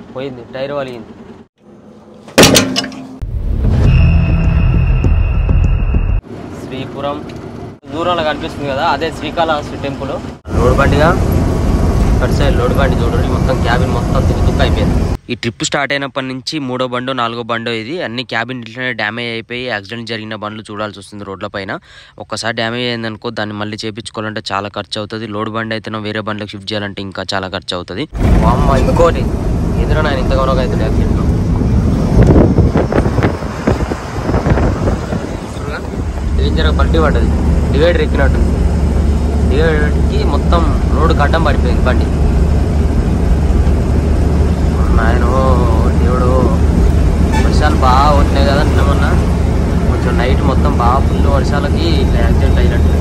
పోయింది టైర్ వలిగింది శ్రీపురం దూరంలో కనిపిస్తుంది కదా అదే శ్రీకాళహస్తి టెంపుల్ లోడ్ బండిగా అటు సైడ్ లోడ్ బండి చూడండి మొత్తం క్యాబిన్ మొత్తం తుక్కు అయిపోయింది ఈ ట్రిప్ స్టార్ట్ అయినప్పటి నుంచి మూడో బండో నాలుగో బండో ఇది అన్ని క్యాబిన్ ఇట్లనే డ్యామేజ్ అయిపోయి యాక్సిడెంట్ జరిగిన బండ్లు చూడాల్సి వస్తుంది రోడ్ల పైన ఒక్కసారి డ్యామేజ్ అయిందనుకో దాన్ని మళ్ళీ చేపించుకోవాలంటే చాలా ఖర్చు అవుతుంది లోడ్ బండి అయితే వేరే బండ్లకు షిఫ్ట్ చేయాలంటే ఇంకా చాలా ఖర్చు అవుతుంది అమ్మ ఇంకోటి ఎదురు నేను ఇంత గౌరవ అవుతుంది యాక్సిడెంట్ డేంజర్గా పల్టీ పడ్డది డివైడర్ ఎక్కినట్టు డివైడర్కి మొత్తం రోడ్డు గడ్డం పడిపోయింది బండి ఆయన దేవుడు వర్షాలు బాగా వచ్చినాయి కదా నిన్న మొన్న కొంచెం నైట్ మొత్తం బాగా ఫుల్ వర్షాలకి ఇట్లా యాక్సిడెంట్ అయినట్టు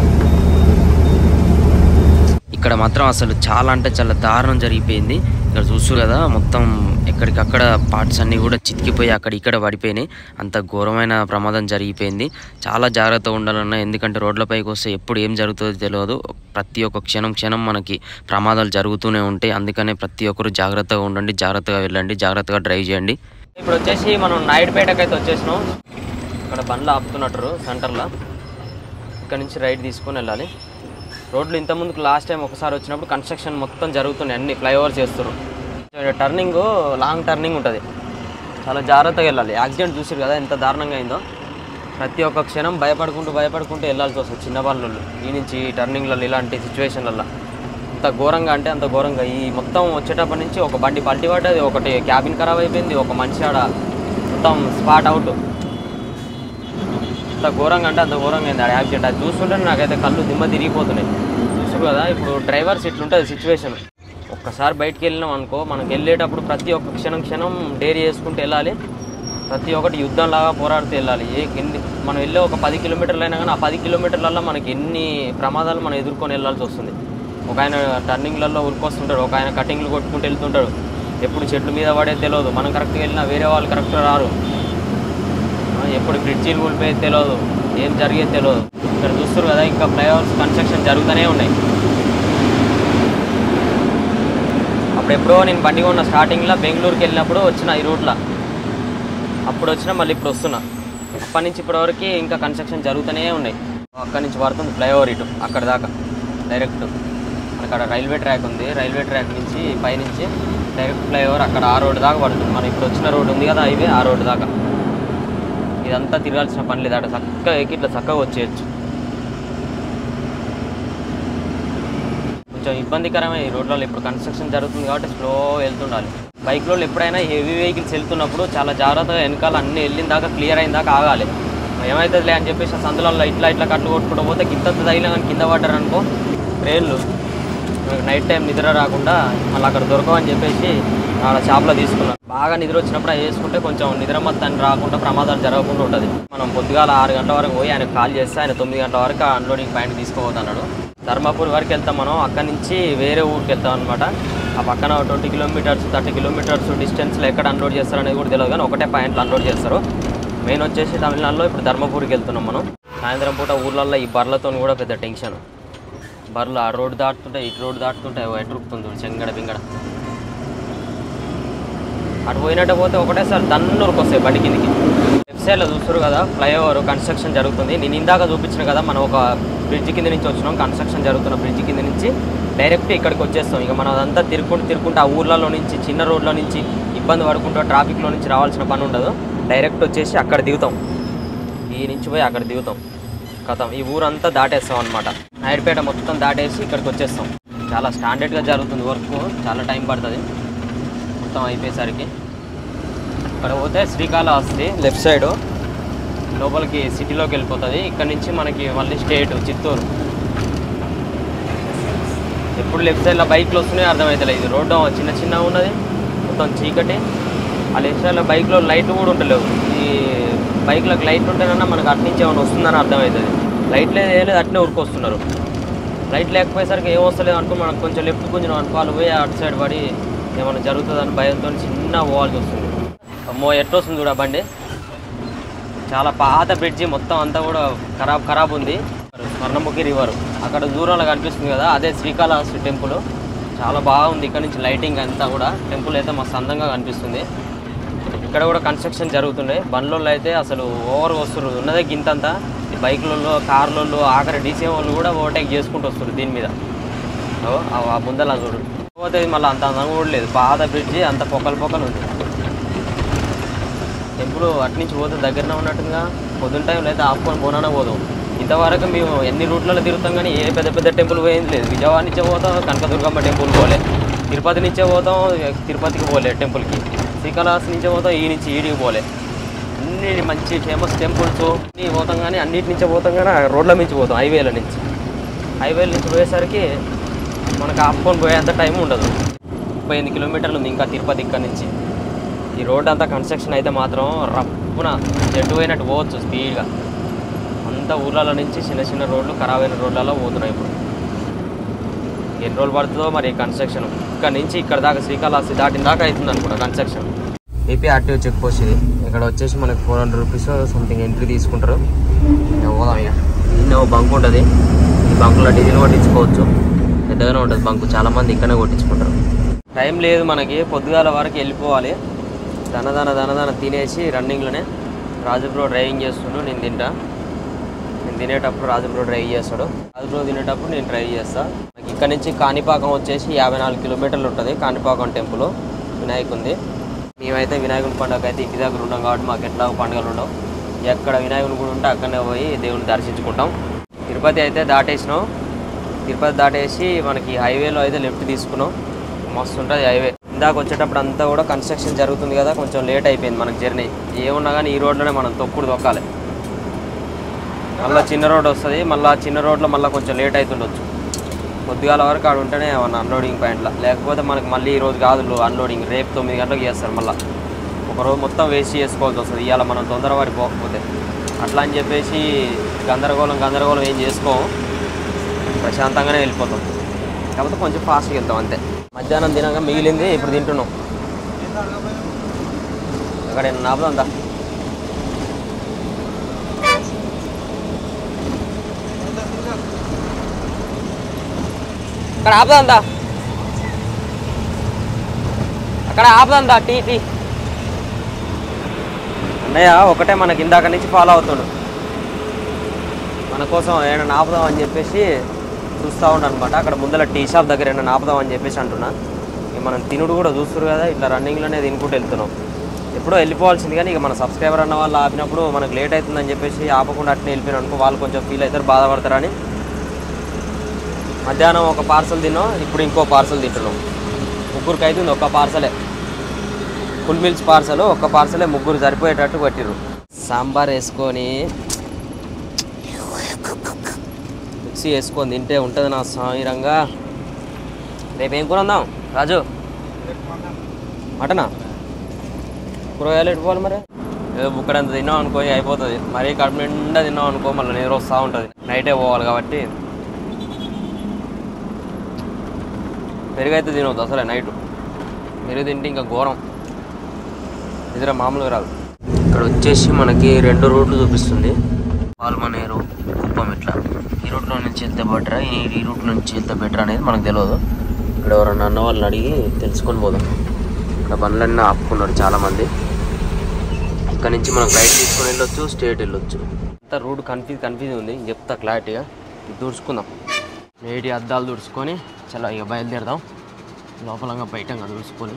ఇక్కడ మాత్రం అసలు చాలా అంటే చాలా దారుణం జరిగిపోయింది ఇక్కడ చూసు కదా మొత్తం ఎక్కడికక్కడ పార్ట్స్ అన్నీ కూడా చితికిపోయి అక్కడ ఇక్కడ పడిపోయినాయి అంత ఘోరమైన ప్రమాదం జరిగిపోయింది చాలా జాగ్రత్తగా ఉండాలన్నా ఎందుకంటే రోడ్లపైకి వస్తే ఎప్పుడు ఏం జరుగుతుందో తెలియదు ప్రతి ఒక్క క్షణం క్షణం మనకి ప్రమాదాలు జరుగుతూనే ఉంటాయి అందుకనే ప్రతి ఒక్కరు జాగ్రత్తగా ఉండండి జాగ్రత్తగా వెళ్ళండి జాగ్రత్తగా డ్రైవ్ చేయండి ఇప్పుడు వచ్చేసి మనం నాయుడుపేటకి అయితే వచ్చేసినాం ఇక్కడ బండ్లు ఆపుతున్నట్టు సెంటర్లో ఇక్కడ నుంచి రైట్ తీసుకొని వెళ్ళాలి రోడ్లు ఇంతకుముందుకు లాస్ట్ టైం ఒకసారి వచ్చినప్పుడు కన్స్ట్రక్షన్ మొత్తం జరుగుతున్నాయి అన్ని ఫ్లైఓవర్ చేస్తారు టర్నింగ్ లాంగ్ టర్నింగ్ ఉంటుంది చాలా జాగ్రత్తగా వెళ్ళాలి యాక్సిడెంట్ చూసారు కదా ఎంత దారుణంగా అయిందో ప్రతి ఒక్క క్షణం భయపడుకుంటూ భయపడుకుంటూ వెళ్ళాల్సి వస్తుంది చిన్న బండ్లలో ఈ నుంచి ఈ టర్నింగ్లలో ఇలాంటి సిచ్యువేషన్లలో అంత ఘోరంగా అంటే అంత ఘోరంగా ఈ మొత్తం వచ్చేటప్పటి నుంచి ఒక బండి పల్టీ పడ్డది ఒకటి క్యాబిన్ ఖరాబ్ అయిపోయింది ఒక మనిషి ఆడ మొత్తం స్పాట్ అవుట్ అంత ఘోరంగా అంటే అంత ఘోరంగా అయింది ఆ యాక్సిడెంట్ అది చూస్తుంటే నాకైతే కళ్ళు దిమ్మ తిరిగిపోతున్నాయి చూసారు కదా ఇప్పుడు డ్రైవర్స్ ఇట్లుంటుంది సిచ్యువేషన్ ఒక్కసారి బయటికి వెళ్ళినాం అనుకో మనకి వెళ్ళేటప్పుడు ప్రతి ఒక్క క్షణం క్షణం డైరీ చేసుకుంటూ వెళ్ళాలి ప్రతి ఒక్కటి యుద్ధంలాగా పోరాడుతూ వెళ్ళాలి ఏ ఎన్ని మనం వెళ్ళే ఒక పది కిలోమీటర్లు అయినా కానీ ఆ పది కిలోమీటర్లలో మనకి ఎన్ని ప్రమాదాలు మనం ఎదుర్కొని వెళ్ళాల్సి వస్తుంది ఒక ఆయన టర్నింగ్లలో ఉరికొస్తుంటాడు ఒక ఆయన కటింగ్లు కొట్టుకుంటూ వెళ్తుంటాడు ఎప్పుడు చెట్ల మీద పడే తెలియదు మనం కరెక్ట్గా వెళ్ళినా వేరే వాళ్ళు కరెక్ట్గా రారు ఆ, ఎప్పుడు బ్రిడ్జీలు కూలిపోయేది తెలియదు ఏం జరిగేది తెలియదు ఇక్కడ చూస్తారు కదా ఇంకా ఫ్లైఓవర్స్ కన్స్ట్రక్షన్ జరుగుతూనే ఉన్నాయి అప్పుడు ఎప్పుడో నేను బండి కొన్న స్టార్టింగ్లో బెంగళూరుకి వెళ్ళినప్పుడు వచ్చిన ఈ రూట్లో అప్పుడు వచ్చినా మళ్ళీ ఇప్పుడు వస్తున్నా అప్పటి నుంచి ఇప్పటివరకు ఇంకా కన్స్ట్రక్షన్ జరుగుతూనే ఉన్నాయి అక్కడి నుంచి పడుతుంది ఫ్లైఓవర్ ఇటు అక్కడ దాకా డైరెక్ట్ అక్కడ రైల్వే ట్రాక్ ఉంది రైల్వే ట్రాక్ నుంచి పైనుంచి డైరెక్ట్ ఫ్లైఓవర్ అక్కడ ఆ రోడ్డు దాకా పడుతుంది మనం ఇప్పుడు వచ్చిన రోడ్డు ఉంది కదా హైవే ఆ రోడ్డు దాకా ఇదంతా తిరగాల్సిన పని లేదు అక్కడ చక్కగా ఎక్కి ఇట్లా చక్కగా వచ్చేయచ్చు కొంచెం ఇబ్బందికరమే ఈ రోడ్లలో ఇప్పుడు కన్స్ట్రక్షన్ జరుగుతుంది కాబట్టి స్లో వెళ్తుండాలి బైక్లో ఎప్పుడైనా హెవీ వెహికల్స్ వెళ్తున్నప్పుడు చాలా జాగ్రత్తగా వెనకాల అన్ని వెళ్ళిన దాకా క్లియర్ అయిన దాకా ఆగాలి ఏమవుతుందిలే అని చెప్పేసి ఆ సందులలో ఇట్లా ఇట్లా కట్లు కొట్టుకుంటూ పోతే గింత తగిలిన కానీ కింద పడ్డారనుకో ట్రైన్లు నైట్ టైం నిద్ర రాకుండా మళ్ళీ అక్కడ దొరకవని చెప్పేసి ఆడ షాప్లో తీసుకున్నాను బాగా నిద్ర వచ్చినప్పుడు అది వేసుకుంటే కొంచెం నిద్ర మొత్తాన్ని రాకుండా ప్రమాదాలు జరగకుండా ఉంటుంది మనం పొద్దుగాల ఆరు గంటల వరకు పోయి ఆయన కాల్ చేస్తే ఆయన తొమ్మిది గంటల వరకు అన్లోడింగ్ పాయింట్ తీసుకుపోతున్నాడు ధర్మపూర్ వరకు వెళ్తాం మనం అక్కడి నుంచి వేరే ఊరికి వెళ్తాం అనమాట ఆ పక్కన ట్వంటీ కిలోమీటర్స్ థర్టీ కిలోమీటర్స్ డిస్టెన్స్లో ఎక్కడ అన్లోడ్ చేస్తారు అనేది కూడా తెలియదు కానీ ఒకటే పాయింట్లో అన్లోడ్ చేస్తారు మెయిన్ వచ్చేసి తమిళనాడులో ఇప్పుడు ధర్మపూర్కి వెళ్తున్నాం మనం సాయంత్రం పూట ఊర్లలో ఈ బర్లతో కూడా పెద్ద టెన్షన్ బర్రెలు ఆ రోడ్డు దాటుతుంటే ఇటు రోడ్డు దాటుతుంటే ఎటురుకుతుంది చూడు, చెంగడ బింగడ అటు పోయినట్టు పోతే ఒకటేసారి దన్నూరుకు వస్తాయి బండి కిందికి లెఫ్ట్ సైడ్లో చూస్తారు కదా ఫ్లైఓవర్ కన్స్ట్రక్షన్ జరుగుతుంది నేను ఇందాక చూపించిన కదా మనం ఒక బ్రిడ్జ్ కింద నుంచి వచ్చినాం కన్స్ట్రక్షన్ జరుగుతున్న బ్రిడ్జ్ కింద నుంచి డైరెక్ట్ ఇక్కడికి వచ్చేస్తాం ఇక మనం అదంతా తిరుక్కుంటూ తిరుక్కుంటూ ఆ ఊర్లలో నుంచి చిన్న రోడ్లో నుంచి ఇబ్బంది పడుకుంటూ ట్రాఫిక్లో నుంచి రావాల్సిన పని ఉండదు డైరెక్ట్ వచ్చేసి అక్కడ దిగుతాం ఈ నుంచి పోయి అక్కడ దిగుతాం కథం ఈ ఊరంతా దాటేస్తాం అనమాట నాయుడుపేట మొత్తం దాటేసి ఇక్కడికి వచ్చేస్తాం చాలా స్టాండర్డ్గా జరుగుతుంది వర్క్ చాలా టైం పడుతుంది మొత్తం అయిపోయేసరికి ఇక్కడ పోతే శ్రీకాళహస్తి లెఫ్ట్ సైడ్ లోపలికి సిటీలోకి వెళ్ళిపోతుంది ఇక్కడ నుంచి మనకి మళ్ళీ స్టేట్ చిత్తూరు ఎప్పుడు లెఫ్ట్ సైడ్లో బైక్లు వస్తున్నాయో అర్థమవుతలేదు ఇది రోడ్డు చిన్న చిన్నగా ఉన్నది మొత్తం చీకటి ఆ లెఫ్ట్ సైడ్లో బైక్లో లైట్లు కూడా ఉండలేవు ఈ బైక్లకు లైట్ ఉంటేనన్నా మనకు అటు నుంచి ఏమైనా వస్తుందని అర్థమవుతుంది లైట్ లేదు ఏ లేదు అట్నే ఉరికొస్తున్నారు లైట్ లేకపోయేసరికి ఏం వస్తలేదు అనుకో మనకు కొంచెం లెఫ్ట్ కొంచెం అనుకోవాలి పోయి అటు సైడ్ పడి ఏమైనా జరుగుతుందని భయంతో చిన్న పోవాల్సి వస్తుంది అమ్మో ఎట్టొస్తుంది చూడ బండి చాలా పాత బ్రిడ్జి మొత్తం అంతా కూడా ఖరాబ్ ఖరాబ్ ఉంది స్వర్ణముఖి రివర్ అక్కడ దూరంలో కనిపిస్తుంది కదా అదే శ్రీకాళహస్తి టెంపుల్ చాలా బాగుంది ఇక్కడ నుంచి లైటింగ్ అంతా కూడా టెంపుల్ అయితే మస్తు అందంగా కనిపిస్తుంది ఇక్కడ కూడా కన్స్ట్రక్షన్ జరుగుతుండే బండ్లలో అయితే అసలు ఓవర్ వస్తున్నారు ఉన్నదే గింతంతా ఈ బైక్లలో కార్లలో ఆఖరి డీసీఎం వాళ్ళు కూడా ఓవర్టేక్ చేసుకుంటూ వస్తారు దీని మీద ఓ, ఆ ఆ ముందల చూడు పోతే మళ్ళీ అంత అందంగా కూడా లేదు పాత బ్రిడ్జి అంత పొక్కలు పొక్కలు ఉంది టెంపుల్ అట్నుంచి పోతే దగ్గరనే ఉన్నట్టుగా పొద్దున్న టైంలో అయితే ఆపుకొని పోనానే పోదాం ఇంతవరకు మేము ఎన్ని రూట్లలో తిరుగుతాం కానీ ఏ పెద్ద పెద్ద టెంపుల్ పోయింది లేదు విజయవాడ నుంచే పోతాం కనకదుర్గమ్మ టెంపుల్ పోలే తిరుపతి నుంచే పోతాం తిరుపతికి పోలే టెంపుల్కి శ్రీకాళహస్తి నుంచే పోతాం ఈ నుంచి ఈడికి పోలే అన్ని మంచి ఫేమస్ టెంపుల్స్ అన్నీ పోతాం కానీ అన్నిటి నుంచే పోతాం కానీ ఆ రోడ్ల నుంచి పోతాం హైవేల నుంచి హైవేల నుంచి పోయేసరికి మనకు ఆపుకొని పోయేంత టైం ఉండదు ముప్పై ఎనిమిది కిలోమీటర్లు ఉంది ఇంకా తిరుపతి ఇక్కడ నుంచి ఈ రోడ్ అంతా కన్స్ట్రక్షన్ అయితే మాత్రం రప్పున జడ్డు పోయినట్టు పోవచ్చు స్పీడ్గా అంతా ఊర్లలో నుంచి చిన్న చిన్న రోడ్లు ఖరాబ్ అయిన రోడ్లలో పోతున్నాయి ఇప్పుడు ఎన్ని రోజులు పడుతుందో మరి కన్స్ట్రక్షన్ ఇక్కడ నుంచి ఇక్కడ దాకా శ్రీకాళహస్తి దాటిన దాకా అవుతుంది అనుకుంటా construction AP RTO check post ఇది ఇక్కడ వచ్చేసి మనకి four hundred rupees something entry తీసుకుంటారు ఇక పోదాం ఇక ఇన్నో బంక్ ఉంటుంది ఈ బంకులో డీజిల్ కొట్టించుకోవచ్చు పెద్దగానే ఉంటుంది బంకు చాలా మంది ఇక్కడనే కొట్టించుకుంటారు టైం లేదు మనకి పొద్దుగాల వరకు వెళ్ళిపోవాలి దనదన దనదన తినేసి రన్నింగ్లోనే రాజుబ్రో డ్రైవింగ్ చేస్తుండు నేను తింటా నేను తినేటప్పుడు రాజుబ్రో డ్రైవ్ చేస్తాడు రాజుబ్రో తినేటప్పుడు నేను డ్రైవ్ చేస్తా నాకు ఇక్కడ నుంచి కాణిపాకం వచ్చేసి యాభై నాలుగు కిలోమీటర్లు ఉంటుంది కాణిపాకం టెంపుల్ వినాయకుంది మేమైతే వినాయకుని పండుగ అయితే ఇంటి దగ్గర ఉన్నాం కాబట్టి మాకు ఎట్లా పండుగలు ఉండవు ఎక్కడ వినాయకుని గుడి ఉంటే అక్కడనే పోయి దేవుని దర్శించుకుంటాం తిరుపతి అయితే దాటేసినాం తిరుపతి దాటేసి మనకి హైవేలో అయితే లెఫ్ట్ తీసుకున్నాం మస్తు ఉంటుంది హైవే ఇందాక వచ్చేటప్పుడు అంతా కూడా కన్స్ట్రక్షన్ జరుగుతుంది కదా కొంచెం లేట్ అయిపోయింది మనకి జర్నీ ఏమున్నా కానీ ఈ రోడ్లోనే మనం తొక్కుడు తొక్కాలి మళ్ళీ చిన్న రోడ్ వస్తుంది మళ్ళీ చిన్న రోడ్లో మళ్ళీ కొంచెం లేట్ అవుతుండొచ్చు పొద్దుగాల వరకు ఆడ ఉంటేనే ఏమన్నా అన్లోడింగ్ పాయింట్లో లేకపోతే మనకి మళ్ళీ ఈ రోజు కాదు అన్లోడింగ్ రేపు తొమ్మిది గంటలకు చేస్తారు మళ్ళీ ఒక రోజు మొత్తం వేస్ట్ చేసుకోవాల్సి వస్తుంది ఇవాళ మనం తొందరపడి పోకపోతే అట్లా అని చెప్పేసి గందరగోళం గందరగోళం ఏం చేసుకోము ప్రశాంతంగానే వెళ్ళిపోతాం కాకపోతే కొంచెం ఫాస్ట్గా వెళ్తాం అంతే మధ్యాహ్నం తినగా మిగిలింది ఇప్పుడు తింటున్నాం అక్కడ నాపుదంతా అక్కడ ఆపుదంతా అక్కడ ఆపుదంతా టీ టీ అన్నయ్య ఒకటే మనకి ఇందాక నుంచి ఫాలో అవుతుండు మన కోసం ఏమైనా ఆపుదాం అని చెప్పేసి చూస్తూ ఉండు అనమాట అక్కడ ముందర టీ షాప్ దగ్గర ఏమైనా ఆపుదాం అని చెప్పేసి అంటున్నా ఇక మనం తినుడు కూడా చూస్తారు కదా ఇట్లా రన్నింగ్లోనే తినుకుంటూ వెళ్తున్నాం ఎప్పుడో వెళ్ళిపోవాల్సింది కానీ ఇక మన సబ్స్క్రైబర్ అన్న వాళ్ళు ఆపినప్పుడు మనకు లేట్ అవుతుందని చెప్పేసి ఆపకుండా అట్నే వెళ్ళిపోయిన అనుకో వాళ్ళు కొంచెం ఫీల్ అవుతారు బాధపడతారని మధ్యాహ్నం ఒక పార్సల్ తిన్నాం ఇప్పుడు ఇంకో పార్సల్ తింటున్నాం ముగ్గురికి అవుతుంది ఒక పార్సలే ఫుల్ మిల్స్ పార్సల్ ఒక్క పార్సలే ముగ్గురు సరిపోయేటట్టు పట్టిర్రు సాంబార్ వేసుకొని మిక్సీ వేసుకొని తింటే ఉంటుంది నా సాయిరంగా రేపు ఏం కూర ఉందాం రాజు మటనా కూరగాయలు ఎట్టుకోవాలి మరి ఏదో బుక్కడంత తిన్నాం అనుకో ఇక అయిపోతుంది మరీ కడుపు నిండా తిన్నాం అనుకో మళ్ళీ నిద్ర వస్తూ ఉంటుంది నైటే పోవాలి కాబట్టి పెరుగు అయితే తినవద్దు అసలే నైట్ పెరుగు తింటే ఇంకా ఘోరం నిద్ర మామూలుగా రాదు ఇక్కడ వచ్చేసి మనకి రెండు రూట్లు చూపిస్తుంది పాల్మనేరు కుప్పం ఇట్లా ఈ రూట్లో నుంచి వెళ్తే బెటర్ ఈ ఈ రూట్ నుంచి వెళ్తే బెటర్ అనేది మనకు తెలియదు ఇక్కడ ఎవరన్నా అన్న వాళ్ళని అడిగి తెలుసుకొని పోదాం ఇక్కడ బండ్లన్నీ ఆపుకున్నారు చాలామంది ఇక్కడ నుంచి మనం రైట్ తీసుకొని వెళ్ళొచ్చు స్ట్రేట్ వెళ్ళొచ్చు అంతా రూట్ కన్ఫ్యూజ్ కన్ఫ్యూజ్ ఉంది చెప్తా క్లారిటీగా ఇది దూడ్చుకుందాం నేటి అద్దాలు దుడుచుకొని చలో ఇక బయలుదేరదాం లోపలంగా బయటంగా దూడుచుకొని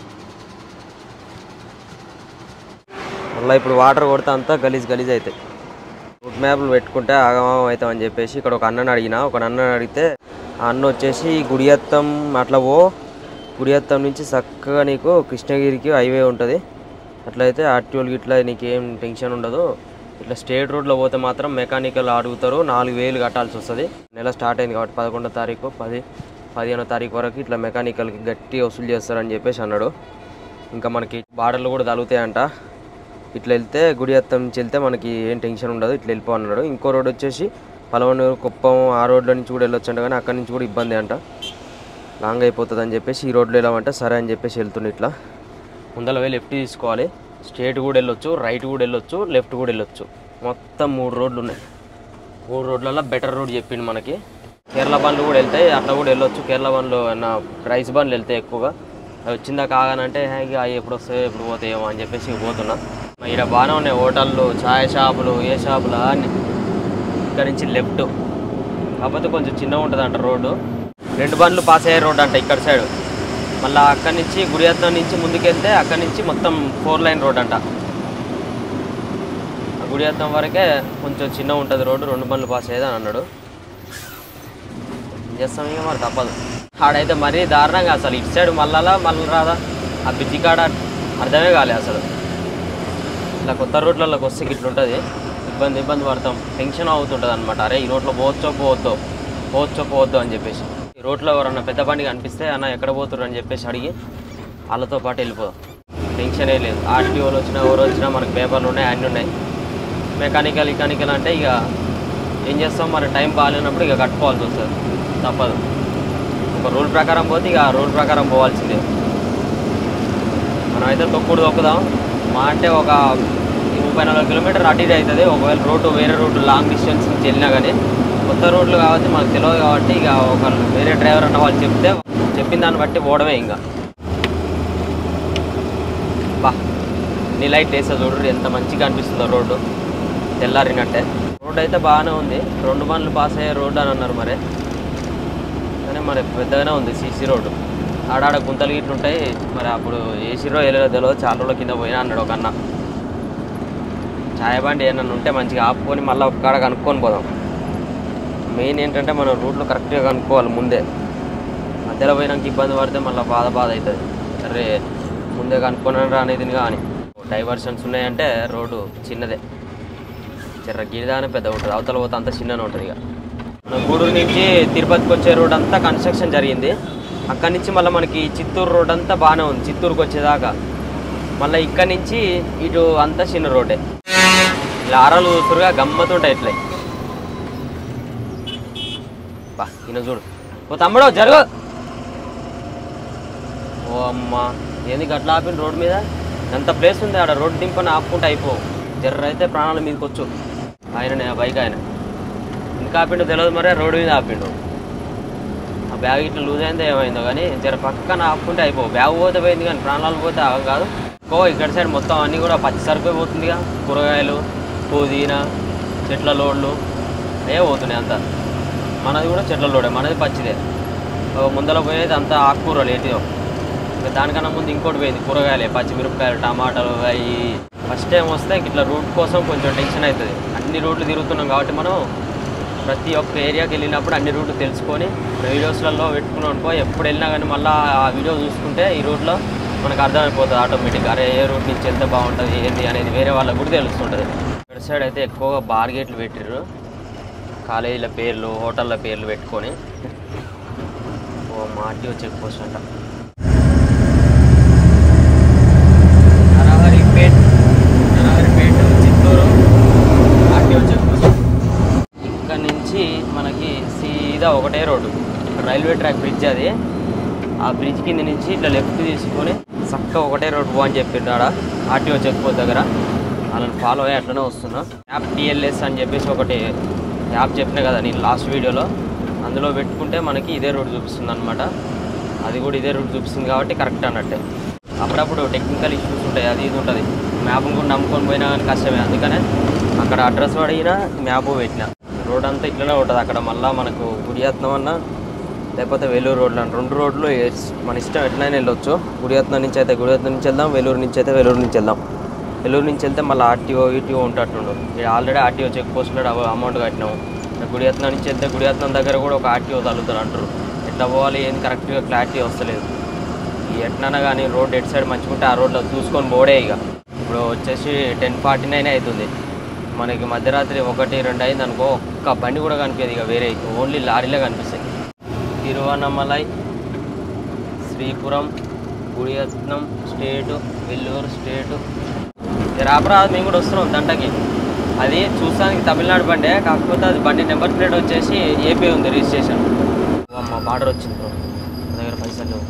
మళ్ళీ ఇప్పుడు వాటర్ కొడితే అంతా గలీజ్ గలీజ్ అవుతాయి రూట్ మ్యాప్లు పెట్టుకుంటే ఆగమం అవుతాం అని చెప్పేసి ఇక్కడ ఒక అన్నని అడిగిన ఒక అన్నని అడిగితే ఆ అన్న వచ్చేసి గుడియత్తం అట్లా పో గుడియత్తం నుంచి చక్కగా నీకు కృష్ణగిరికి హైవే ఉంటుంది అట్లయితే ఆర్టీఓలకి ఇట్లా నీకేం టెన్షన్ ఉండదు ఇట్లా స్టేట్ రోడ్లో పోతే మాత్రం మెకానికల్ అడుగుతారు నాలుగు వేలు కట్టాల్సి వస్తుంది నెల స్టార్ట్ అయింది కాబట్టి పదకొండో తారీఖు పది పదిహేనో తారీఖు వరకు ఇట్లా మెకానికల్కి గట్టి వసూలు చేస్తారని చెప్పేసి అన్నాడు ఇంకా మనకి బార్డర్లు కూడా తగులుతాయంట ఇట్లా వెళ్తే గుడి అత్తం నుంచి వెళ్తే మనకి ఏం టెన్షన్ ఉండదు ఇట్లా వెళ్ళిపో అన్నాడు ఇంకో రోడ్ వచ్చేసి పలవనూరు కుప్పం ఆ రోడ్ల నుంచి కూడా వెళ్ళొచ్చు అంట కానీ అక్కడి నుంచి కూడా ఇబ్బంది అంట లాంగ్ అయిపోతుంది అని చెప్పేసి ఈ రోడ్లో వెళ్ళామంటే సరే అని చెప్పేసి వెళ్తుండే ఇట్లా ముందర పోయి లెఫ్ట్ తీసుకోవాలి స్ట్రేట్ కూడా వెళ్ళొచ్చు రైట్ కూడా వెళ్ళొచ్చు లెఫ్ట్ కూడా వెళ్ళొచ్చు మొత్తం మూడు రోడ్లు ఉన్నాయి మూడు రోడ్లలో బెటర్ రోడ్ చెప్పిండు మనకి కేరళ బండ్లు కూడా వెళ్తాయి అట్లా కూడా వెళ్ళొచ్చు కేరళ బండ్లు నా రైస్ బండ్లు వెళ్తాయి ఎక్కువగా అవి వచ్చిందా కాగానంటే "హే, ఇక అవి ఎప్పుడు వస్తాయో ఎప్పుడు పోతాయేమో అని చెప్పేసి ఇక పోతున్నా ఇక్కడ బాగానే ఉన్నాయి హోటళ్ళు ఛాయ్ షాపులు ఏ షాపులు అన్ని ఇక్కడ నుంచి లెఫ్ట్ కాకపోతే కొంచెం చిన్నగా ఉంటుంది అంట రోడ్డు రెండు బండ్లు పాస్ అయ్యే రోడ్ అంట ఇక్కడ సైడ్ మళ్ళీ అక్కడి నుంచి గుడియత్నం నుంచి ముందుకెళ్తే అక్కడి నుంచి మొత్తం ఫోర్ లైన్ రోడ్ అంట ఆ గుడియత్నం వరకే కొంచెం చిన్న ఉంటుంది రోడ్డు రెండు బండ్లు పాస్ అయ్యేది అని అన్నాడు ఏం చేస్తాం ఇక మరి తప్పదు ఆడైతే మరీ దారుణంగా అసలు ఇటు సైడ్ మళ్ళా మళ్ళీ రాదా ఆ బ్రిడ్జి కాడ అర్థమే కాలే అసలు ఇట్లా కొత్త రోడ్లలోకి వస్తే ఇట్లా ఉంటుంది ఇబ్బంది ఇబ్బంది పడతాం టెన్షన్ అవుతుంటుంది అనమాట అరే ఈ రోడ్లో పోవచ్చో పోవద్దో పోవచ్చో పోవద్దో అని చెప్పేసి ఈ రోడ్లో ఎవరన్నా పెద్ద బండి కనిపిస్తే అన్న ఎక్కడ పోతుర్రు అని చెప్పేసి అడిగి వాళ్ళతో పాటు వెళ్ళిపోదాం టెన్షనే లేదు ఆర్టీఓలు వచ్చినా ఎవరు వచ్చినా మనకు పేపర్లు ఉన్నాయి అన్నీ ఉన్నాయి మెకానికల్ ఇకానికల్ అంటే ఇక ఏం చేస్తాం మన టైం బాగాలేనప్పుడు ఇక కట్టుకోవాల్సి వస్తుంది తప్పదు ఒక రూల్ ప్రకారం పోతే ఇక ఆ రూల్ ప్రకారం పోవాల్సిందే మనం అయితే తొక్కుడు తొక్కుదాం మా అంటే ఒక ముప్పై నలభై కిలోమీటర్ అటు ఇటు అవుతుంది ఒకవేళ రోడ్డు వేరే రోడ్డు లాంగ్ డిస్టెన్స్ నుంచి వెళ్ళినా కానీ కొత్త రోడ్లు కాబట్టి మనకు తెలియదు కాబట్టి ఇక ఒక వేరే డ్రైవర్ అన్న వాళ్ళు చెప్తే చెప్పిన దాన్ని బట్టి పోవడమే ఇంకా బా నీ లైట్ వేసా చూడు ఎంత మంచిగా అనిపిస్తుందో రోడ్డు తెల్లారినట్టే రోడ్డు అయితే బాగానే ఉంది రెండు బండ్లు పాస్ అయ్యే రోడ్డు అని అన్నారు మరి కానీ మరి పెద్దగానే ఉంది సీసీ రోడ్డు ఆడాడ గుంతలు గిట్లు ఉంటాయి మరి అప్పుడు ఏసీరో వెళ్ళదో తెలియదు చాలా రోజుల కింద పోయినా అన్నాడు ఒక అన్న ఛాయ్ బండి ఏమన్నా ఉంటే మంచిగా ఆపుకొని మళ్ళీ ఒక కాడ కనుక్కొని పోదాం మెయిన్ ఏంటంటే మనం రూట్లో కరెక్ట్గా కనుక్కోవాలి ముందే మధ్యలో పోయినాక ఇబ్బంది పడితే మళ్ళీ బాధ బాధ అవుతుంది అరే ముందే కనుక్కొని అనేది కానీ డైవర్షన్స్ ఉన్నాయంటే రోడ్డు చిన్నదే చెర్ర గిరిదానే పెద్ద ఉంటుంది అవతల పోతే అంత చిన్ననే ఉంటుంది ఇక మన గూడూరు నుంచి తిరుపతికి వచ్చే రోడ్ అంతా కన్స్ట్రక్షన్ జరిగింది అక్కడి నుంచి మళ్ళీ మనకి చిత్తూరు రోడ్ అంతా బాగానే ఉంది చిత్తూరుకి వచ్చేదాకా మళ్ళీ ఇక్కడి నుంచి ఇటు అంతా చిన్న రోడ్డే లారాలు చూస్తురుగా గమ్మతుంటాయి ఇట్లా బా ఈయన చూడు ఓ తమ్ముడు జరుగు ఓ అమ్మా ఏంది అట్లా ఆపిన రోడ్ మీద ఎంత ప్లేస్ ఉంది ఆడ రోడ్ దింపని ఆపుకుంటే అయిపో జర్ర అయితే ప్రాణాల మీదకి వచ్చు ఆయననే ఆ బైక్ ఆయన ఇంకా ఆపిండు తెలియదు మరే రోడ్డు మీద ఆపిండు ఆ బ్యాగ్ ఇట్లా లూజ్ అయిందో ఏమైందో కానీ జర పక్కన ఆపుకుంటే అయిపో బ్యాగ్ పోతే పోయింది కానీ ప్రాణాలు పోతే ఆగం కాదు ఓ ఇక్కడ సైడ్ మొత్తం అన్నీ కూడా పచ్చి సరిపోయి పోతుందిగా కూరగాయలు పుదీనా చెట్ల లోడ్లు ఏ పోతున్నాయి అంతా మనది కూడా చెట్ల లోడే మనది పచ్చిదే ఓ ముందర పోయేది అంతా ఆకుకూరలు ఏంటిదో ఇంకా దానికన్నా ముందు ఇంకోటి పోయింది కూరగాయలే పచ్చిమిరపకాయలు టమాటాలు అవి ఫస్ట్ టైం వస్తే ఇట్లా రూట్ కోసం కొంచెం టెన్షన్ అవుతుంది అన్ని రూట్లు తిరుగుతున్నాం కాబట్టి మనం ప్రతి ఒక్క ఏరియాకి వెళ్ళినప్పుడు అన్ని రూట్లు తెలుసుకొని వీడియోస్లలో పెట్టుకున్నాం అనుకో ఎప్పుడు వెళ్ళినా కానీ మళ్ళీ ఆ వీడియో చూసుకుంటే ఈ రూట్లో మనకు అర్థమైపోతుంది ఆటోమేటిక్గా అరే ఏ రూట్ నుంచి వెళ్తే బాగుంటుంది ఏంది అనేది వేరే వాళ్ళకి కూడా తెలుస్తుంటుంది ఇక్కడ సైడ్ అయితే ఎక్కువగా బార్గేట్లు పెట్టిర్రు కాలేజీల పేర్లు హోటళ్ళ పేర్లు పెట్టుకొని ఓ మాటి చెక్ పోస్ట్ అంట Naraharipet Naraharipeta Chittoor RTO check post ఇక్కడ నుంచి మనకి సీదా ఒకటే రోడ్డు ఇక్కడ రైల్వే ట్రాక్ బ్రిడ్జ్ అది ఆ బ్రిడ్జ్ కింద నుంచి ఇట్లా లెఫ్ట్ తీసుకొని చక్క ఒకటే రోడ్డు పో అని చెప్పిండు ఆడ ఆర్టీఓ చెక్ పోస్ట్ దగ్గర వాళ్ళని ఫాలో అయ్యి అట్లనే వస్తున్నా యాప్ టిఎల్ఎస్ అని చెప్పేసి ఒకటి యాప్ చెప్పిన కదా నేను లాస్ట్ వీడియోలో అందులో పెట్టుకుంటే మనకి ఇదే రోడ్ చూపిస్తుంది అనమాట అది కూడా ఇదే రూట్ చూపిస్తుంది కాబట్టి కరెక్ట్ అన్నట్టే అప్పుడప్పుడు టెక్నికల్ ఇష్యూస్ ఉంటాయి అది ఇది ఉంటుంది మ్యాప్ కూడా నమ్ముకొని పోయినా కానీ కష్టమే అందుకనే అక్కడ అడ్రస్ అడిగినా మ్యాప్ పెట్టిన రోడ్ అంతా ఇట్లనే ఉంటుంది అక్కడ మళ్ళీ మనకు గుడియత్నం అన్న లేకపోతే వేలూరు రోడ్లు అన్న రెండు రోడ్లు ఎస్- మన ఇష్టం ఎట్లయినా వెళ్ళొచ్చు గుడియత్నం నుంచి అయితే గుడియత్నం నుంచి వెళ్దాం వేలూరు నుంచి అయితే వేలూరు నుంచి వెళ్దాం వెలూరు నుంచి వెళ్తే మళ్ళీ ఆర్టీఓ ఈటీఓ ఉంటట్టుండు ఇక్కడ ఆల్రెడీ ఆర్టీఓ చెక్ పోస్ట్లో అమౌంట్ కట్టినాము ఇక గుడియత్నం నుంచి వెళ్తే గుడియత్నం దగ్గర కూడా ఒక ఆర్టీఓ తగులుతారు అంటారు ఎట్లా పోవాలి ఏంది కరెక్ట్గా క్లారిటీ వస్తలేదు ఈ ఎట్లన్నా కానీ రోడ్ ఎటు సైడ్ మంచుకుంటే ఆ రోడ్లో చూసుకొని పోడే ఇక ఇప్పుడు వచ్చేసి టెన్ ఫార్టీ నైన్ అవుతుంది మనకి మధ్యరాత్రి ఒకటి రెండు అయింది అనుకో ఒక్క బండి కూడా కనిపించదు ఇక వేరే ఓన్లీ లారీలే కనిపిస్తాయి తిరువన్నమలై శ్రీపురం గుడియత్నం స్టేటు వెల్లూరు స్టేటు ఇక రాపరాదు మేము కూడా వస్తున్నాం దంటకి అది చూస్తానికి తమిళనాడు బండే కాకపోతే అది బండి నెంబర్ ప్లేట్ వచ్చేసి ఏపీ ఉంది రిజిస్ట్రేషన్ ఓ అమ్మ బార్డర్ వచ్చింది బ్రో నా దగ్గర పైసలు లేవు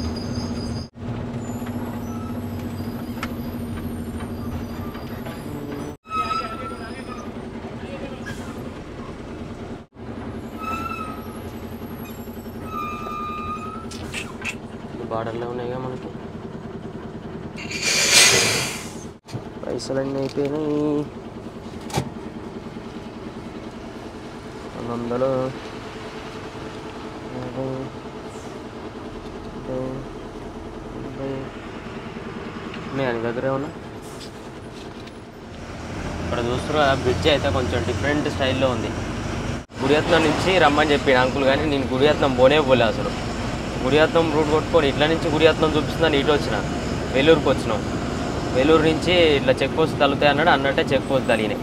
బార్డర్లో ఉన్నాయిగా మనకి పైసలన్నీ అయిపోయినాయి రెండు వందలు యాభై, డెబ్బై, ఎనభై. ఉన్నాయా నీ దగ్గర ఏమన్నా ఇక్కడ చూస్తున్నా బ్రిడ్జ్ అయితే కొంచెం డిఫరెంట్ స్టైల్లో ఉంది గుడియత్నం నుంచి రమ్మని చెప్పి అంకుల్ కానీ నేను గుడియత్నం పోనే పోలే అసలు గుడియత్నం రూట్ కొట్టుకొని ఇట్లా నుంచి గుడియత్నం చూపిస్తుందని ఇటు వచ్చిన వెల్లూరుకి వచ్చినాం వెల్లూరు నుంచి ఇట్లా చెక్ పోస్ట్ తలుతాయి అన్నాడు అన్నట్టే చెక్ పోస్ట్ తలిగినాయి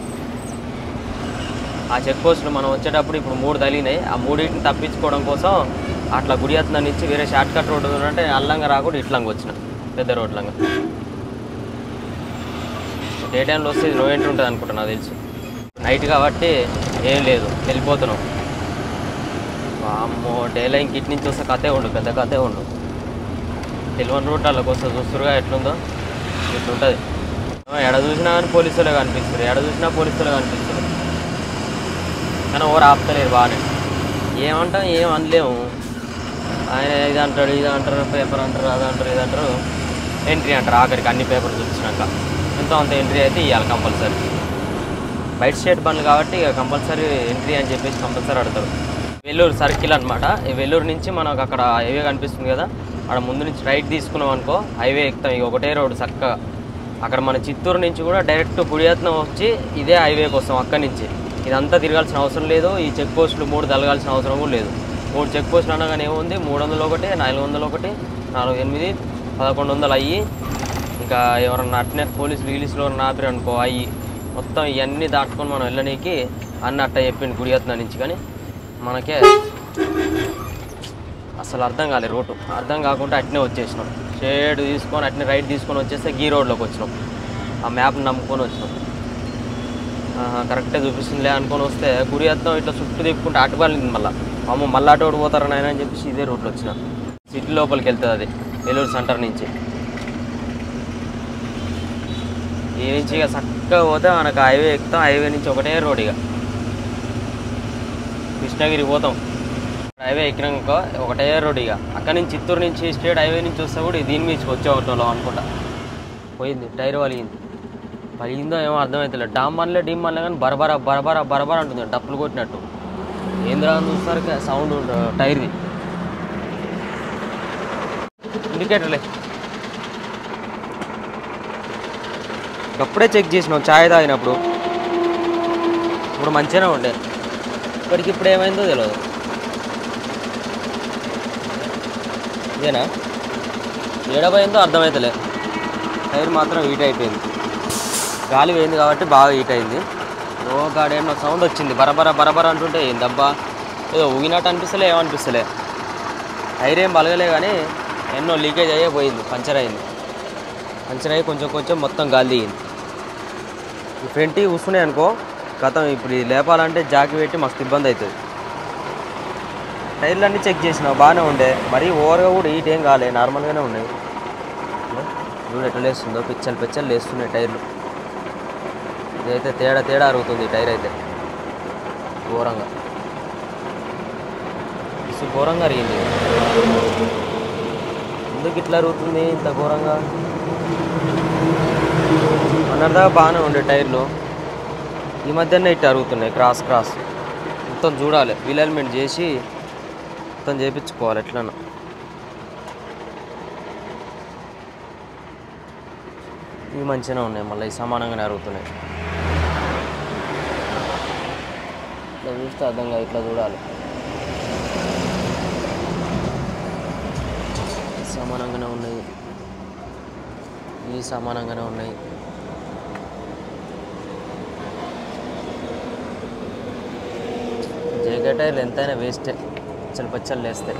ఆ చెక్ పోస్టులు మనం వచ్చేటప్పుడు ఇప్పుడు మూడు తలిగినాయి ఆ మూడింటిని తప్పించుకోవడం కోసం అట్లా గుడియత్నం నుంచి వేరే షార్ట్ కట్ రోడ్డు ఉందంటే అల్లంగా రాకుండా ఇట్లంగా వచ్చిన పెద్ద రోడ్లంగా డే టైంలో వస్తే నో ఎంట్రీ ఉంటుంది అనుకుంటా నాకు తెలుసు నైట్ కాబట్టి ఏం లేదు వెళ్ళిపోతున్నాం అమ్మో డే లైన్ కిట్ నుంచి వస్తే కథే ఉండు పెద్ద కథే ఉండు తెలియని రూట్ వాళ్ళకి వస్తే చూస్తురుగా ఎట్లుందో ఇట్లుంటుంది ఎడ చూసినా కానీ పోలీసులే కనిపిస్తారు ఎడ చూసినా పోలీసులే కనిపిస్తారు కానీ ఎవరు ఆపుతలేరు బాగానే ఏమంటాం ఏం అనలేము ఆయన ఇది అంటాడు ఇది అంటారు పేపర్ అంటారు అది అంటారు ఇది అంటారు ఎంట్రీ అంటారు ఆఖరికి అన్ని పేపర్లు చూపించినాక ఎంతో అంత ఎంట్రీ అయితే ఇవ్వాలి కంపల్సరీ బయట స్టేట్ బండ్లు కాబట్టి ఇక కంపల్సరీ ఎంట్రీ అని చెప్పేసి కంపల్సరీ అడతారు వెల్లూరు సర్కిల్ అనమాట ఈ వెల్లూరు నుంచి మనకు అక్కడ హైవే కనిపిస్తుంది కదా అక్కడ ముందు నుంచి రైట్ తీసుకున్నాం అనుకో హైవే ఎక్కుతాం ఇక ఒకటే రోడ్ చక్కగా అక్కడ మన చిత్తూరు నుంచి కూడా డైరెక్ట్ గుడియత్నం వచ్చి ఇదే హైవేకి వస్తాం అక్కడి నుంచి ఇదంతా తిరగాల్సిన అవసరం లేదు ఈ చెక్ పోస్టులు మూడు తలగాల్సిన అవసరం కూడా లేదు మూడు చెక్ పోస్టులు అనగానే ఏముంది మూడు వందలు ఒకటి నాలుగు వందలు ఒకటి నాలుగు ఎనిమిది పదకొండు వందలు అయ్యి ఇంకా ఎవరన్నా అట్నే పోలీసులు గీలీసులు ఎవరన్నా ఆపిరు అనుకో అయ్యి మొత్తం ఇవన్నీ దాటుకొని మనం వెళ్ళనీకి అన్న అట్ట చెప్పింది గుడియత్నం నుంచి కానీ మనకే అసలు అర్థం కాలేదు రోడ్డు అర్థం కాకుండా అట్నే వచ్చేసినాం షేడ్ తీసుకొని అట్నే రైట్ తీసుకొని వచ్చేస్తే గీ రోడ్లోకి వచ్చినాం ఆ మ్యాప్ని నమ్ముకొని వచ్చినాం ఆహా, కరెక్టే చూపిస్తుందిలే అనుకొని వస్తే గుడియత్నం ఇట్లా చుట్టూ తిప్పుకుంటే అటు వెళ్ళింది మళ్ళీ అమ్మ మళ్ళీ అటు ఒకటి పోతారని ఆయన అని చెప్పేసి ఇదే రోడ్లో వచ్చిన సిటీ లోపలికి వెళ్తుంది అది ఏలూరు సెంటర్ నుంచి ఈ నుంచి ఇక చక్కగా పోతే మనకు హైవే ఎక్కుతాం హైవే నుంచి ఒకటే రోడ్ ఇక కృష్ణగిరి పోతాం హైవే ఎక్కినాక ఒకటే రోడ్ ఇక అక్కడ నుంచి చిత్తూరు నుంచి స్టేట్ హైవే నుంచి వస్తే కూడా దీని నుంచి వచ్చే ఒకటోలో అనుకుంటా పోయింది టైర్ వలిగింది పలిగిందో ఏమో అర్థమవుతలేదు డామ్ మనలే డీమ్ మనలే కానీ బరబర బరబర బరబర అంటుంది డప్పులు కొట్టినట్టు ఏంద్రా అని చూస్తారు సౌండ్ టైర్ది ఇండికేటర్లే అప్పుడే చెక్ చేసినాం ఛాయ్ తాగినప్పుడు ఇప్పుడు మంచిగానే ఉండే ఇప్పటికి ఇప్పుడు ఏమైందో తెలియదు ఇదేనా ఏడపోయిందో అర్థమవుతలే టైర్ మాత్రం హీట్ అయిపోయింది గాలి పోయింది కాబట్టి బాగా హీట్ అయింది ఓ గాడేమో సౌండ్ వచ్చింది బరబర బరబర అంటుంటే ఏందబ్బా ఏదో ఊగినట్టు అనిపిస్తలే ఏమనిపిస్తలే టైర్ ఏం బలగలే కానీ ఎన్నో లీకేజ్ అయ్యే పోయింది పంచర్ అయింది పంచర్ అయ్యి కొంచెం కొంచెం మొత్తం గాలి దిగింది ఈ ఫ్రంట్ కూర్చున్నాయి అనుకో గతం ఇప్పుడు ఇది లేపాలంటే జాకి పెట్టి మస్తు ఇబ్బంది అవుతుంది టైర్లు అన్నీ చెక్ చేసినా బాగానే ఉండే మరీ ఓవర్గా కూడా హీట్ ఏం కాలే నార్మల్గానే ఉన్నాయి చూడు ఎట్లా లేస్తుందో పిచ్చలు పిచ్చలు లేస్తున్నాయి టైర్లు ఇదైతే తేడా తేడా అరుగుతుంది ఈ టైర్ అయితే ఘోరంగా ఇసు ఘోరంగా అరిగింది ఎందుకు ఇట్లా అరుగుతుంది ఇంత ఘోరంగా అన్నదాకా బాగానే ఉండే టైర్లు ఈ మధ్యనే ఇట్లా అరుగుతున్నాయి క్రాస్ క్రాస్ మొత్తం చూడాలి వీలైల్మెంట్ చేసి మొత్తం చేయించుకోవాలి ఎట్లన్నా ఇవి మంచిగానే ఉన్నాయి మళ్ళీ ఇవి సమానంగానే అరుగుతున్నాయి ఇట్లా చూస్తే అర్థం కాదు ఇట్లా చూడాలి సమానంగానే ఉన్నాయి ఇవి సమానంగానే ఉన్నాయి జేకే టైర్లు ఎంతైనా వేస్టే పచ్చలు పచ్చలు లేస్తాయి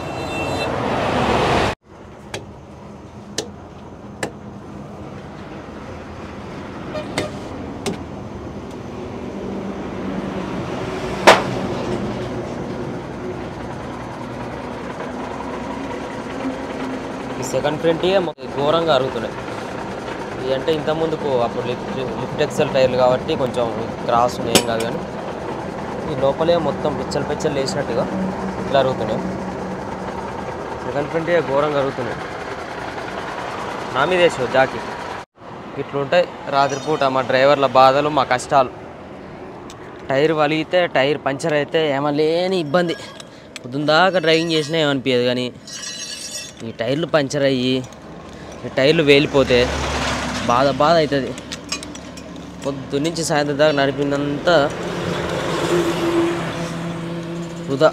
ఈ సెకండ్ ఫ్రంట్ ఘోరంగా అరుగుతున్నాయి ఇవి అంటే ఇంత ముందుకు అప్పుడు లిఫ్ట్ లిఫ్ట్ ఎక్సెల్ టైర్లు కాబట్టి కొంచెం క్రాస్ ఉన్నాయి ఏం కాదు కానీ ఈ లోపలే మొత్తం పిచ్చలు పిచ్చలు వేసినట్టుగా ఇట్లా అరుగుతున్నాయి సెకండ్ ఫ్రంట్ ఘోరం జరుగుతున్నాయి నా మీద వేసావు జాకి ఇట్లుంటాయి రాత్రిపూట మా డ్రైవర్ల బాధలు మా కష్టాలు టైర్ వలిగితే టైర్ పంచర్ అయితే ఏమో లేని ఇబ్బంది పొద్దున్న దాకా డ్రైవింగ్ చేసినా ఏమనిపించదు కానీ ఈ టైర్లు పంచర్ అయ్యి ఈ టైర్లు వేలిపోతే బాధ బాధ అవుతుంది పొద్దు నుంచి సాయంత్రం దాకా నడిపినంతా వృధా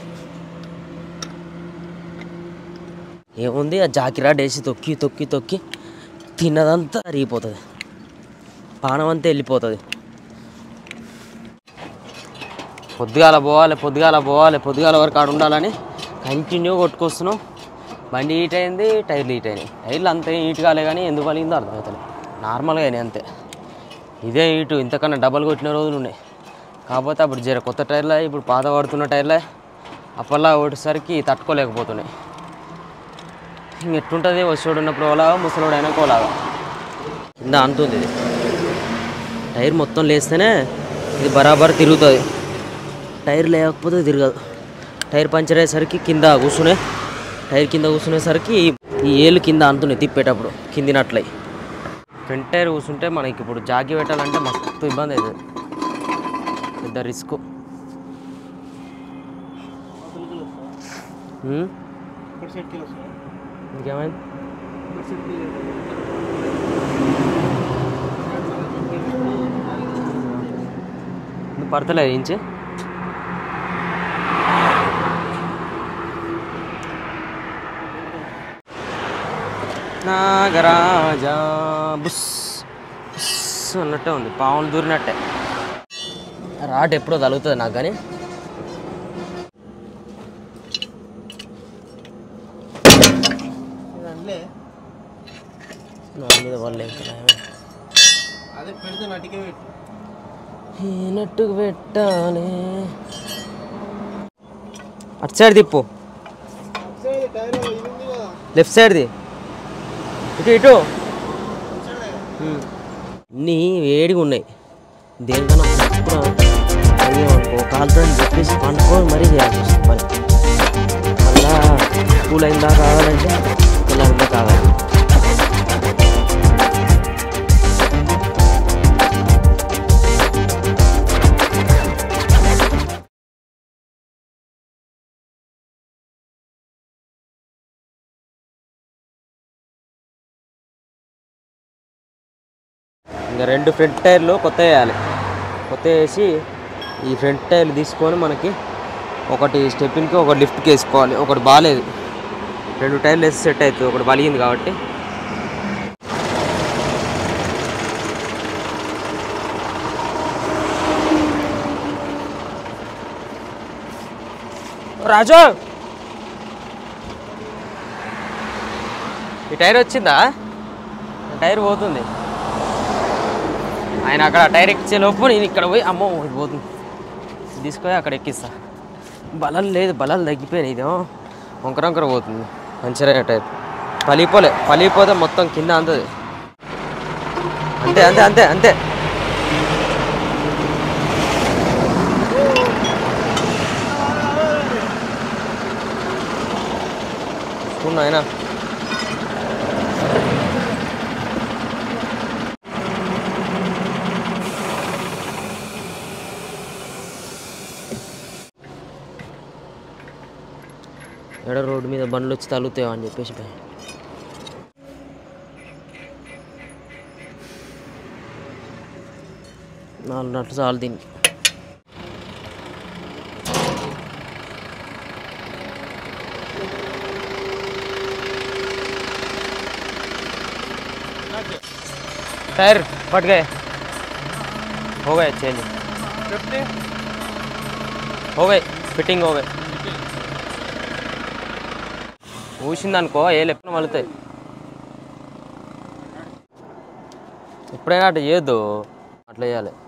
ఏముంది ఆ జాకిరాడ్ వేసి తొక్కి తొక్కి తొక్కి తిన్నదంతా అరిగిపోతుంది పానం అంతా వెళ్ళిపోతుంది పొద్దుగాల పోవాలి పొద్దుగాల పోవాలి పొద్దుగాల వరకు ఆడ ఉండాలని కంటిన్యూ కొట్టుకొస్తున్నాం బండి హీట్ అయింది టైర్లు హీట్ అయినాయి టైర్లు అంత హీట్ కాలే కానీ ఎందుకు కలిగిందో అర్థమవుతుంది నార్మల్గా అయినాయి అంతే ఇదే హీటు ఇంతకన్నా డబల్ కొట్టిన రోజులు ఉన్నాయి కాకపోతే అప్పుడు జర కొత్త టైర్లే ఇప్పుడు పాత పడుతున్న టైర్లే అప్పట్లో ఒకటిసరికి తట్టుకోలేకపోతున్నాయి ఇంక ఎట్లుంటుంది వచ్చోడు ఉన్నప్పుడు ఓలాగా ముసలోడు అయినా కోలాగా కింద అంటుంది ఇది టైర్ మొత్తం లేస్తేనే ఇది బరాబర్ తిరుగుతుంది టైర్ లేకపోతే తిరగదు టైర్ పంచర్ అయ్యేసరికి కింద కూర్చునే టైర్ కింద కూర్చునేసరికి ఈ ఏళ్ళు కింద అంతున్నాయి తిప్పేటప్పుడు కిందినట్లయి ఫ్రంట్ టైర్ కూర్చుంటే మనకి ఇప్పుడు జాగి పెట్టాలంటే మస్తు ఇబ్బంది అవుతుంది పెద్ద రిస్క్ ఇంకేమైంది నువ్వు పడతలేదు ఇంచే నాగరాజా బుస్ బుస్ అన్నట్టే ఉంది పావులు దూరినట్టే రాట్ ఎప్పుడో తగులుతుంది నాకు కానీ నా మీద వాళ్ళు అదే పెడితే నటికే పెట్టు నట్టుకు పెట్టాలి అటు సైడ్ తిప్పు టైర్ ఇది ఉంది కదా లెఫ్ట్ సైడ్ది ఇటు ఇటు ఉమ్. అన్నీ వేడిగా ఉన్నాయి దేనికన్నా పట్టుకున్నా అయ్యో అనుకో కాలుతో అని చెప్పేసి పండుకొని మరీ చేయాల్సి వస్తుంది పని మళ్ళా కూల్ అయిందా కావాలంటే తెల్లారిందా కావాలి ఇంకా రెండు ఫ్రంట్ టైర్లు కొత్త వేయాలి కొత్త వేసి ఈ ఫ్రంట్ టైర్లు తీసుకొని మనకి ఒకటి స్టెప్పిన్కి ఒకటి లిఫ్ట్కి వేసుకోవాలి ఒకటి బాగాలేదు రెండు టైర్లు వేసి సెట్ అవుతుంది ఒకటి బలిగింది కాబట్టి రాజు ఈ టైర్ వచ్చిందా టైర్ పోతుంది ఆయన అక్కడ టైర్ ఎక్కించే లోపు నేను ఇక్కడ పోయి అమ్మో ఇది పోతుంది తీసుకొని అక్కడ ఎక్కిస్తా బలాలు లేదు బలాలు తగ్గిపోయినాయి ఇదేమో వంకర వంకర పోతుంది పంచర్ అయిన టైర్ పలిపోలే పలిపోతే మొత్తం కింద అంతది అంతే అంతే అంతే అంతే చూడు ఆయన ఎడ రోడ్డు మీద బండ్లు వచ్చి తగులుతాయో అని చెప్పేసి భయం నాలుగు నట్లు చాలు దీన్ని टायर फट गए हो गए चेंज हो गए ఫిట్టింగ్ हो गए ఊసిందనుకో ఏ లెక్కన మలుతాయి ఎప్పుడైనా అట్లా చేయొద్దు అట్లా చేయాలి